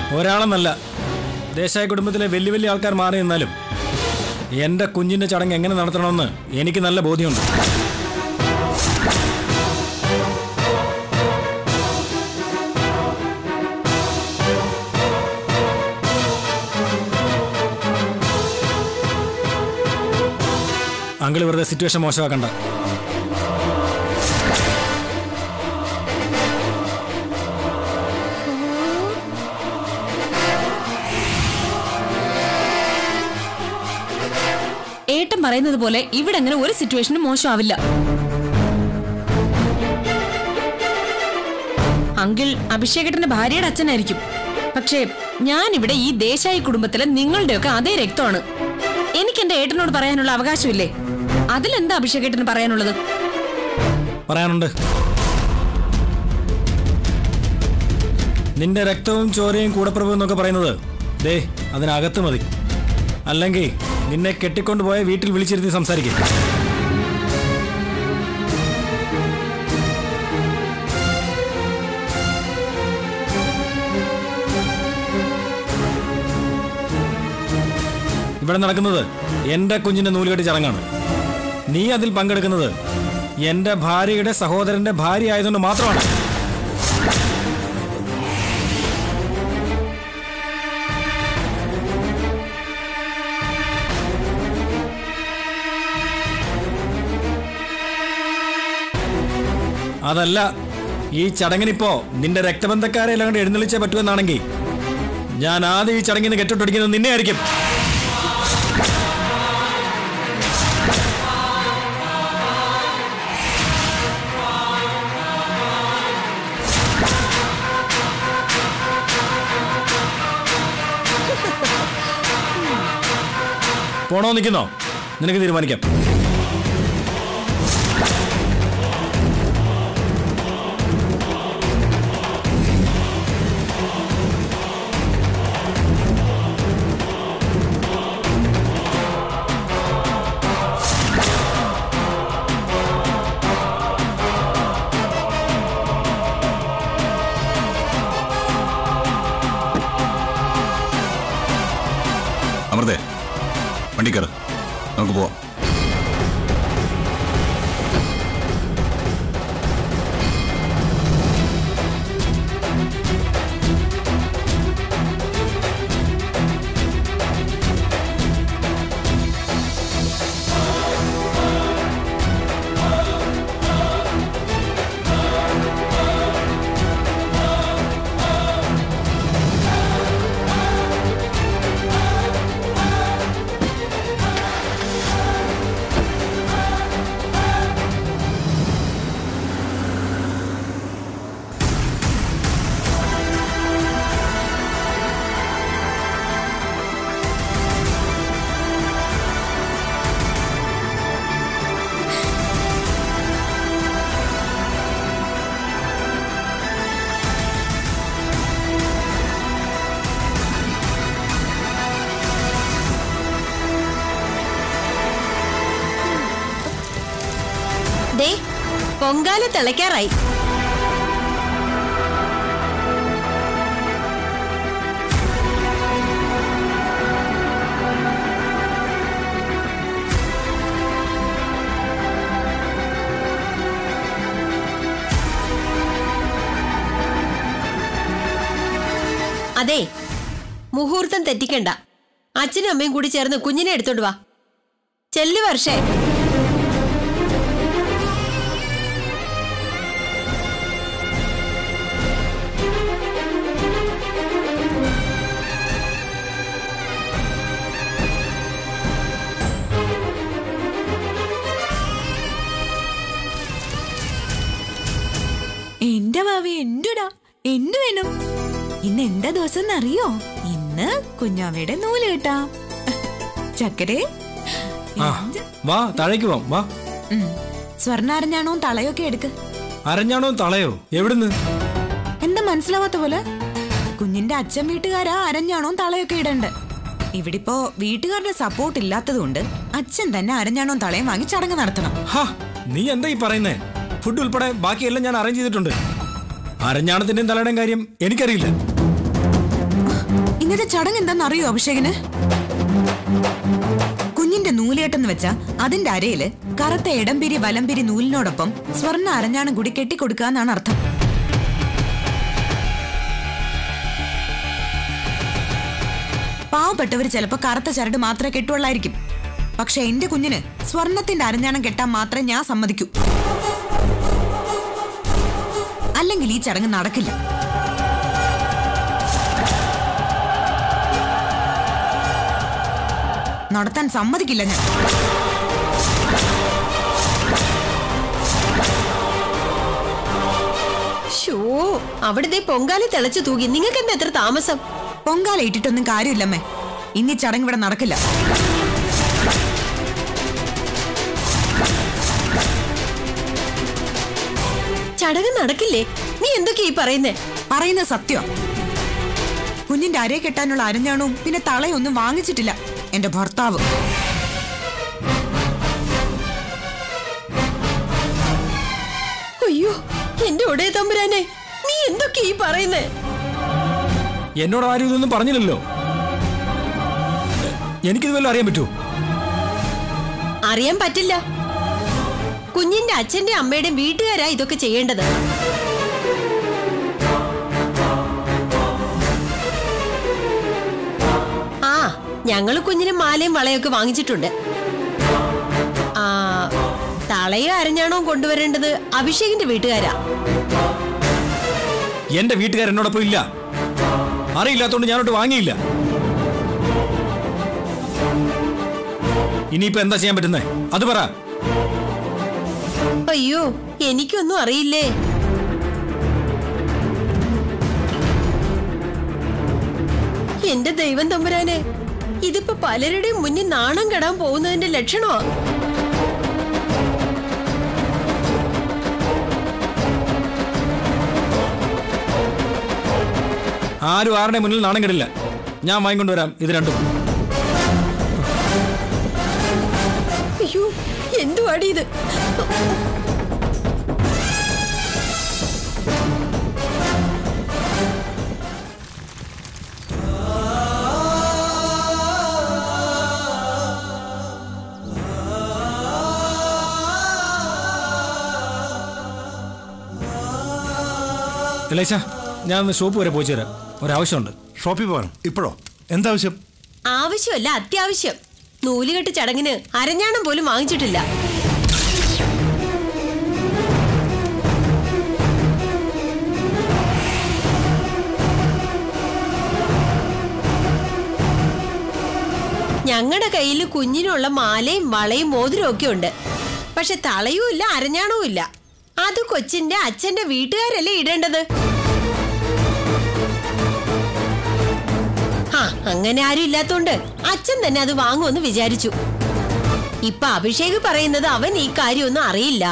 ഒരാളെന്നല്ല ദേശായ കുടുംബത്തിലെ വലിയ വലിയ ആൾക്കാർ മാറി നിന്നാലും എൻ്റെ കുഞ്ഞിൻ്റെ ചടങ്ങ് എങ്ങനെ നടത്തണമെന്ന് എനിക്ക് നല്ല ബോധ്യമുണ്ട് അങ്കിൾ വെറുതെ സിറ്റുവേഷൻ മോശമാക്കണ്ട ഏട്ടൻ പറയുന്നത് പോലെ ഇവിടെ അങ്ങനെ ഒരു സിറ്റുവേഷനും മോശമാവില്ല അങ്കിൾ അഭിഷേകേട്ടന്റെ ഭാര്യയുടെ അച്ഛനായിരിക്കും പക്ഷേ ഞാൻ ഇവിടെ ഈ ദേശായി കുടുംബത്തിലെ നിങ്ങളുടെയൊക്കെ അതേ രക്തമാണ് എനിക്ക് എന്റെ ഏട്ടനോട് പറയാനുള്ള അവകാശമില്ലേ അതിലെന്താ അഭിഷേകേട്ടന് പറയാനുള്ളത് പറയാനുണ്ട് നിന്റെ രക്തവും ചോരയും കൂടപ്പിറവും എന്നൊക്കെ പറയുന്നത് ദേ അതിനകത്ത് മതി അല്ലെങ്കിൽ നിന്നെ കെട്ടിക്കൊണ്ടുപോയ വീട്ടിൽ വിളിച്ചിരുത്തി സംസാരിക്കും ഇവിടെ നടക്കുന്നത് എന്റെ കുഞ്ഞിന്റെ നൂലുകെട്ടി ചടങ്ങാണ് നീ അതിൽ പങ്കെടുക്കുന്നത് എന്റെ ഭാര്യയുടെ സഹോദരന്റെ ഭാര്യ ആയതുകൊണ്ട് മാത്രമാണ് അതല്ല ഈ ചടങ്ങിനിപ്പോ നിന്റെ രക്തബന്ധക്കാരെ എല്ലാം കൂടി എഴുന്നള്ളിച്ചേ പറ്റുമെന്നാണെങ്കിൽ ഞാൻ ആദ്യം ഈ ചടങ്ങിന് കെട്ടിട്ടൊടിക്കുന്നത് നിന്നെ ആയിരിക്കും പോണോ നിൽക്കുന്നോ നിനക്ക് തീരുമാനിക്കാം അമൃതേ വണ്ടി കയറ് നമുക്ക് പോവാം ദേ പൊങ്കാല തിളയ്ക്കാറായി അതെ മുഹൂർത്തം തെറ്റിക്കണ്ട അച്ഛനും അമ്മയും കൂടി ചേർന്ന് കുഞ്ഞിനെ എടുത്തോണ്ട് വാ ചെല്ലു വർഷേ എന്റെ ഭാവി എന്റുടാ എന്തു വേണം ഇന്ന് എന്താ ദിവസം എന്നറിയോ ഇന്ന് കുഞ്ഞാവയുടെ നൂല് കിട്ടാം ചക്കരെ ആ വാ താഴേക്ക് പോവാം വാ സ്വർണ്ണ അരഞ്ഞാണോ തളയൊക്കെ എടുക്ക് അരഞ്ഞാണോ തളയോ എവിടുന്ന് എന്താ മനസ്സിലാവാത്ത പോലെ കുഞ്ഞിന്റെ അച്ഛൻ വീട്ടുകാരാ അരഞ്ഞാണോ തളയൊക്കെ ഇടണ്ട് ഇവിടിപ്പോ വീട്ടുകാരുടെ സപ്പോർട്ട് ഇല്ലാത്തതുകൊണ്ട് അച്ഛൻ തന്നെ അരഞ്ഞാണോ തളയും വാങ്ങി ചടങ്ങ് നടത്തണം ഹാ നീ എന്താ ഈ പറയുന്നേ ഫുഡ് ഉൾപ്പെടെ ബാക്കിയെല്ലാം ഞാൻ അറേഞ്ച് ചെയ്തിട്ടുണ്ട് അരഞ്ഞാണത്തിന്റെയും തലയുടെയും കാര്യം എനിക്കറിയില്ല ഇന്നത്തെ ചടങ്ങ് എന്താണെന്ന് അറിയോ അഭിഷേകിന് കുഞ്ഞിന്റെ നൂലേട്ടെന്ന് വെച്ചാ അതിന്റെ അരയില് കറുത്ത ഇടംപിരി വലംപിരി നൂലിനോടൊപ്പം സ്വർണ്ണ അരഞ്ഞാണം കൂടി കെട്ടിക്കൊടുക്കാന്നാണ് അർത്ഥം പാവപ്പെട്ടവർ ചിലപ്പോ കറുത്ത ചരട് മാത്രമേ കെട്ടുള്ളായിരിക്കും പക്ഷെ എന്റെ കുഞ്ഞിന് സ്വർണത്തിന്റെ അരഞ്ഞാണം കെട്ടാൻ മാത്രമേ ഞാൻ സമ്മതിക്കൂ അല്ലെങ്കിൽ ഈ ചടങ്ങ് നടക്കില്ല നടത്താൻ സമ്മതിക്കില്ല ഞാൻ ഷോ അവിടുത്തെ പൊങ്കാലി തിളച്ചു തൂകി നിങ്ങൾക്ക് എന്താ എത്ര താമസം പൊങ്കാല ഇട്ടിട്ടൊന്നും കാര്യമില്ലമ്മേ ഇനി ചടങ്ങ് ഇവിടെ നടക്കില്ല ചടങ്ങ് നടക്കില്ലേ നീ എന്തൊക്കെയാ ഈ പറയുന്നേ പറയുന്നത് സത്യം കുഞ്ഞിന്റെ അരയെ കെട്ടാനുള്ള അരഞ്ഞാണവും പിന്നെ തളയൊന്നും വാങ്ങിച്ചിട്ടില്ല എന്റെ ഭർത്താവ് അയ്യോ എന്റെ ഒടേ തമ്പുരാനെ നീ എന്തൊക്കെയാ ഈ പറയുന്നേ എന്നോട് ആരും ഇതൊന്നും പറഞ്ഞില്ലല്ലോ എനിക്കിത് വല്ലതും അറിയാൻ പറ്റുമോ അറിയാൻ പറ്റില്ല കുഞ്ഞിന്റെ അച്ഛന്റെ അമ്മയുടെയും വീട്ടുകാരാ ഇതൊക്കെ ചെയ്യേണ്ടത് ആ ഞങ്ങള് കുഞ്ഞിന് മാലയും വളയൊക്കെ വാങ്ങിച്ചിട്ടുണ്ട് ആ തളയോ അരഞ്ഞാണോ കൊണ്ടുവരേണ്ടത് അഭിഷേകിന്റെ വീട്ടുകാരാ എന്റെ വീട്ടുകാർ എന്നോടൊപ്പം ഇല്ല അറിയില്ലാത്തോണ്ട് ഞാനോട്ട് വാങ്ങിയില്ല ഇനിയിപ്പോ എന്താ ചെയ്യാൻ പറ്റുന്നേ അത് പറ അയ്യോ എനിക്കൊന്നും അറിയില്ലേ എന്റെ ദൈവം തമ്പുരാനെ ഇതിപ്പോ പലരുടെയും മുന്നിൽ നാണം കെടാൻ പോകുന്നതിന്റെ ലക്ഷണമാ ആരും ആരുടെ മുന്നിൽ നാണം കെടില്ല ഞാൻ വാങ്ങിക്കൊണ്ടുവരാം ഇത് രണ്ടും അയ്യോ എന്തുവാടി ഇത് ഇളേശ ഞാൻ ഒന്ന് ഷോപ്പ് വരെ പോയി തരാം ഒരാവശ്യമുണ്ട് ഷോപ്പിൽ പോകണം ഇപ്പോഴോ എന്താവശ്യം ആവശ്യമല്ല അത്യാവശ്യം നൂലുകെട്ട് ചടങ്ങിന് അരഞ്ഞാണം പോലും വാങ്ങിച്ചിട്ടില്ല ഞങ്ങളുടെ കയ്യിൽ കുഞ്ഞിനുള്ള മാലയും വളയും മോതിരവും ഒക്കെ ഉണ്ട് പക്ഷെ തളയും ഇല്ല അരഞ്ഞാണവും ഇല്ല അത് കൊച്ചിന്റെ അച്ഛന്റെ വീട്ടുകാരല്ലേ ഇടേണ്ടത് ആ അങ്ങനെ ആരും ഇല്ലാത്തോണ്ട് അച്ഛൻ തന്നെ അത് വാങ്ങുമെന്ന് വിചാരിച്ചു ഇപ്പൊ അഭിഷേക് പറയുന്നത് അവൻ ഈ കാര്യമൊന്നും അറിയില്ല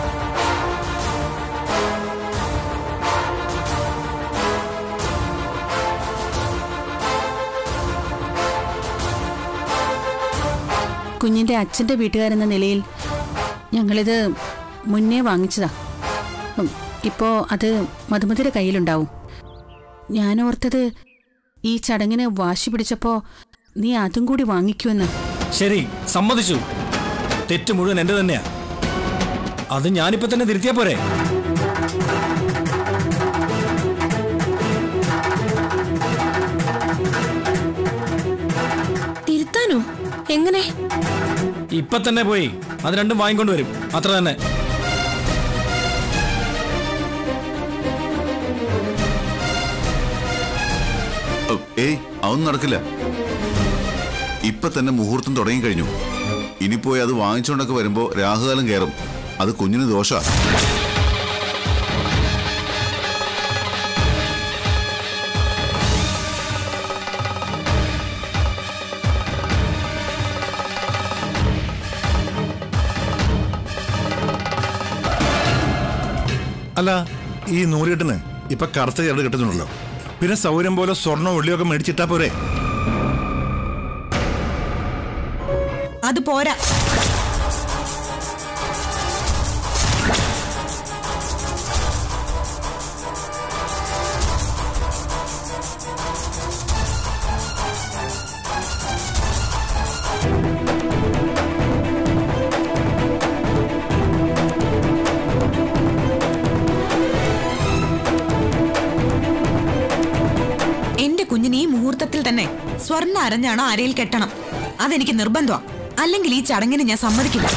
കുഞ്ഞിന്റെ അച്ഛന്റെ വീട്ടുകാരെന്ന നിലയിൽ ഞങ്ങളിത് മുന്നേ വാങ്ങിച്ചതാ ഉം, ഇപ്പോ അത് മധുമതിയുടെ കയ്യിലുണ്ടാവും ഞാൻ ഓർത്തത് ഈ ചടങ്ങിന് വാശി പിടിച്ചപ്പോ നീ അതും കൂടി വാങ്ങിക്കുമെന്ന് ശരി സമ്മതിച്ചു തെറ്റ് മുഴുവൻ എന്റെ തന്നെയാ അത് ഞാനിപ്പോ തന്നെ തിരുത്തിയാ പോരെ തിരുത്താനോ എങ്ങനെ ഇപ്പൊ തന്നെ പോയി അത് രണ്ടും വാങ്ങിക്കൊണ്ടുവരും അത്ര തന്നെ ഓ, ഏയ് അതൊന്നും നടക്കില്ല ഇപ്പൊ തന്നെ മുഹൂർത്തം തുടങ്ങി കഴിഞ്ഞു ഇനി പോയി അത് വാങ്ങിച്ചുകൊണ്ടൊക്കെ വരുമ്പോ രാഹുകാലം കയറും അത് കുഞ്ഞിന് ദോഷ അല്ല ഈ നൂലുകെട്ടിന് ഇപ്പൊ കറുത്ത ചരട് കെട്ടുന്നുണ്ടല്ലോ പിന്നെ സൗകര്യം പോലെ സ്വർണ്ണ ഉള്ളിയൊക്കെ മേടിച്ചിട്ടാ പോരെ അത് പോരാ സ്വർണ്ണ അരഞ്ഞാണോ അരയിൽ കെട്ടണം അതെനിക്ക് നിർബന്ധമാ അല്ലെങ്കിൽ ഈ ചടങ്ങിന് ഞാൻ സമ്മതിക്കില്ല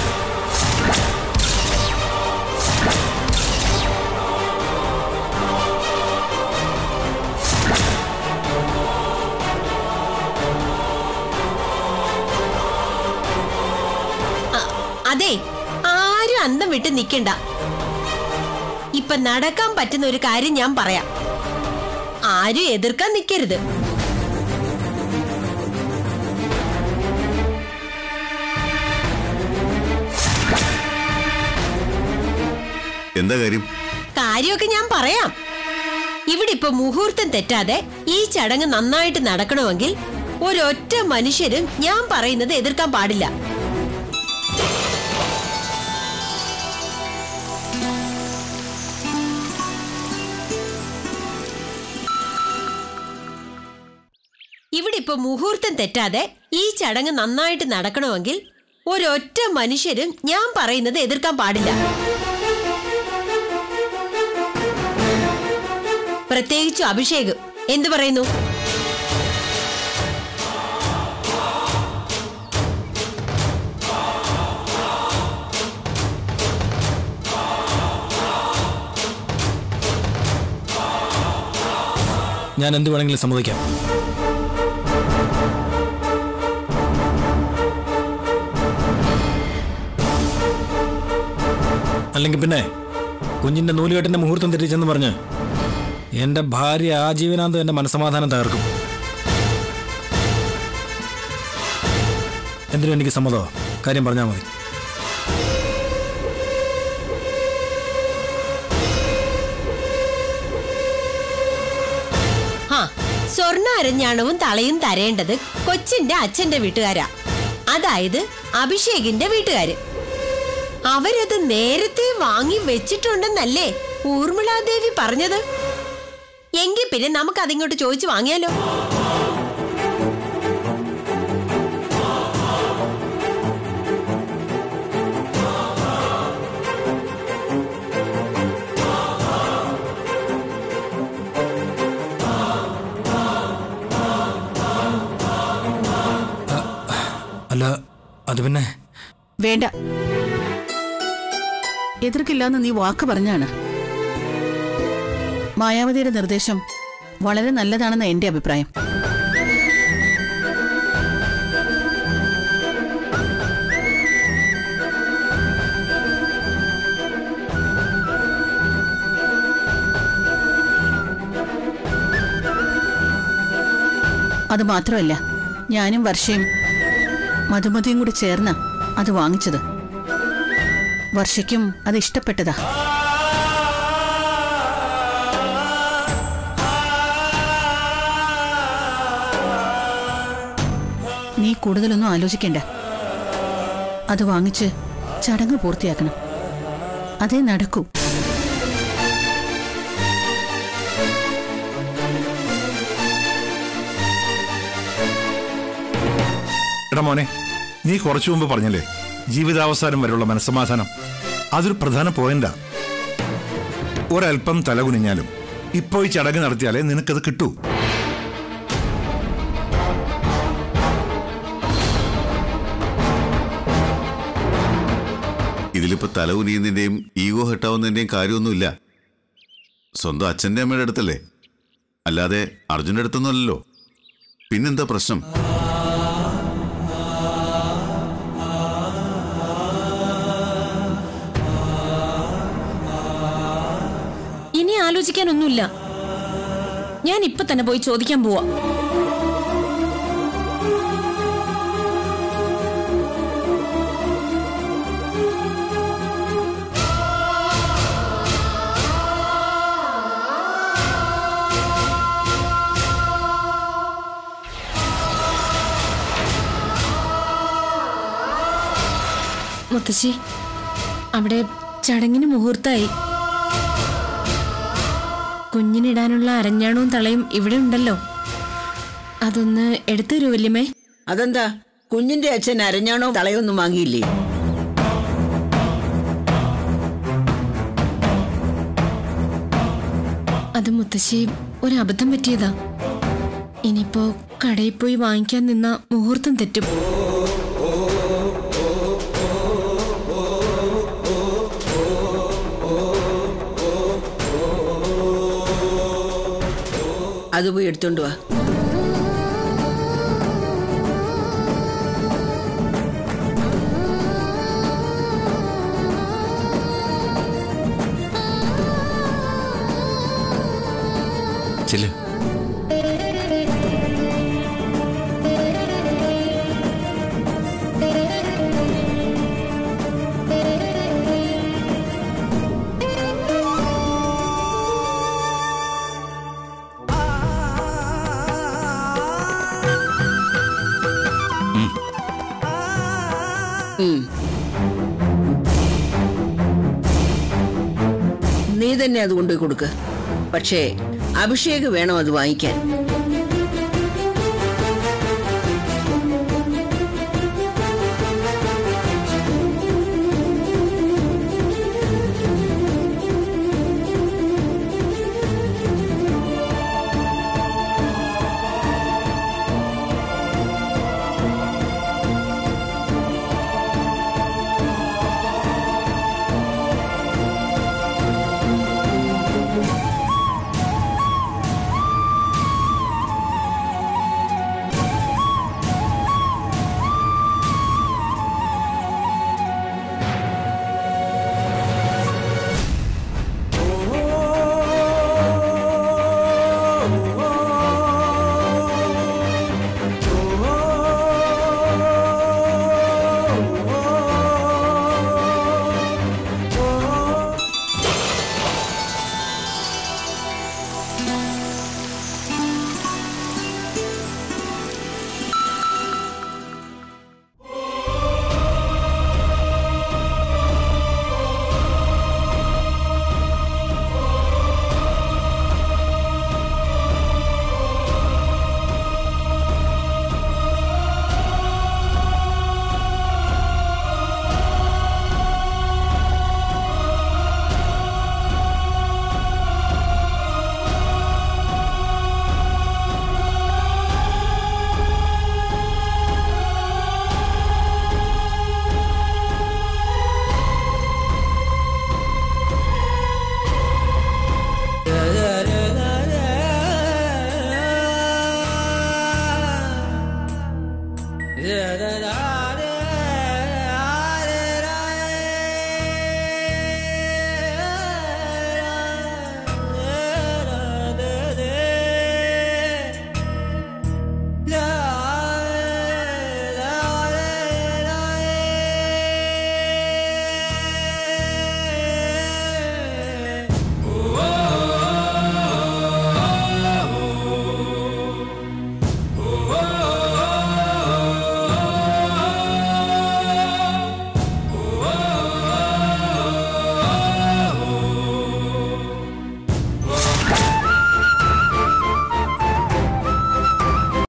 അ- അതെ ആരും അന്തം വിട്ട് നിക്കണ്ട ഇപ്പൊ നടക്കാൻ പറ്റുന്ന ഒരു കാര്യം ഞാൻ പറയാം ആരും എതിർക്കാൻ നിക്കരുത് എന്താ കാര്യം കാര്യമൊക്കെ ഞാൻ പറയാം ഇവിടെ ഇപ്പൊ മുഹൂർത്തം തെറ്റാതെ ഈ ചടങ്ങ് നന്നായിട്ട് നടക്കണമെങ്കിൽ ഒരൊറ്റ മനുഷ്യരും ഞാൻ പറയുന്നത് എതിർക്കാൻ പാടില്ല ഇവിടെ ഇപ്പൊ മുഹൂർത്തം തെറ്റാതെ ഈ ചടങ്ങ് നന്നായിട്ട് നടക്കണമെങ്കിൽ ഒരൊറ്റ മനുഷ്യരും ഞാൻ പറയുന്നത് എതിർക്കാൻ പാടില്ല പ്രത്യേകിച്ചും അഭിഷേക് എന്തു പറയുന്നു ഞാൻ എന്ത് വേണമെങ്കിലും സമ്മതിക്കാം അല്ലെങ്കിൽ പിന്നെ കുഞ്ഞിന്റെ നൂലുകെട്ടിന്റെ മുഹൂർത്തം തെറ്റിച്ചെന്ന് പറഞ്ഞ് എന്റെ ഭാര്യ ആജീവനാന്തം എന്റെ മനസമാധാനം തകർക്കും എന്തിനും എനിക്ക് സമ്മതമോ കാര്യം പറഞ്ഞാൽ മതി ആ സ്വർണ്ണ അരഞ്ഞാണവും തളയും തരേണ്ടത് കൊച്ചിന്റെ അച്ഛന്റെ വീട്ടുകാരാ അതായത് അഭിഷേകിന്റെ വീട്ടുകാര് അവരത് നേരത്തെ വാങ്ങി വെച്ചിട്ടുണ്ടെന്നല്ലേ ഊർമിളാദേവി പറഞ്ഞത് എങ്കിൽ പിന്നെ നമുക്ക് അതിങ്ങോട്ട് ചോദിച്ചു വാങ്ങിയാലോ അല്ല അത് പിന്നെ വേണ്ട എതിർക്കില്ലാന്ന് നീ വാക്ക് പറഞ്ഞാണ് മായാവതിയുടെ നിർദ്ദേശം വളരെ നല്ലതാണെന്ന് എന്റെ അഭിപ്രായം അത് മാത്രമല്ല ഞാനും വർഷയും മധുമതിയും കൂടി ചേർന്ന അത് വാങ്ങിച്ചത് വർഷയ്ക്കും അത് ഇഷ്ടപ്പെട്ടതാ നീ കൂടുതലൊന്നും ആലോചിക്കണ്ട അത് വാങ്ങിച്ച് ചടങ്ങ് പൂർത്തിയാക്കണം അതേ നടക്കൂ എടാ മോനെ നീ കുറച്ചു മുമ്പ് പറഞ്ഞല്ലേ ജീവിതാവസാനം വരെയുള്ള മനസ്സമാധാനം അതൊരു പ്രധാന പോയിന്റാ ഒരല്പം തലകുനിഞ്ഞാലും ഇപ്പോ ഈ ചടങ്ങ് നടത്തിയാലേ നിനക്കത് കിട്ടൂ ഇതിലിപ്പോ തല കുനിയുന്നതിന്റെയും ഈഗോ ഹെട്ടാവുന്നതിന്റെയും കാര്യമൊന്നുമില്ല സ്വന്തം അച്ഛന്റെ അമ്മയുടെ അടുത്തല്ലേ അല്ലാതെ അർജുന്റെ അടുത്തൊന്നുമല്ലല്ലോ പിന്നെന്താ പ്രശ്നം ഇനി ആലോചിക്കാനൊന്നുമില്ല ഞാൻ ഇപ്പൊ തന്നെ പോയി ചോദിക്കാൻ പോവാ മുത്തശ്ശി അവിടെ ചടങ്ങിന് മുഹൂർത്തായി കുഞ്ഞിനിടാനുള്ള അരഞ്ഞാണവും തളയും ഇവിടെ ഉണ്ടല്ലോ അതൊന്ന് എടുത്തു തരൂ വല്യമ്മേ അതെന്താ കുഞ്ഞിന്റെ അച്ഛൻ അരഞ്ഞാണോ തളയൊന്നും വാങ്ങിയില്ലേ അത് മുത്തശ്ശി ഒരു അബദ്ധം പറ്റിയതാ ഇനിയിപ്പോ കടയിൽ പോയി വാങ്ങിക്കാൻ നിന്ന മുഹൂർത്തം തെറ്റും അത് പോയി എടുത്തോണ്ട് വാ ചെല്ല് നീ തന്നെ അത് കൊണ്ടുപോയി കൊടുക്ക് പക്ഷേ അഭിഷേക് വേണം അത് വാങ്ങിക്കാൻ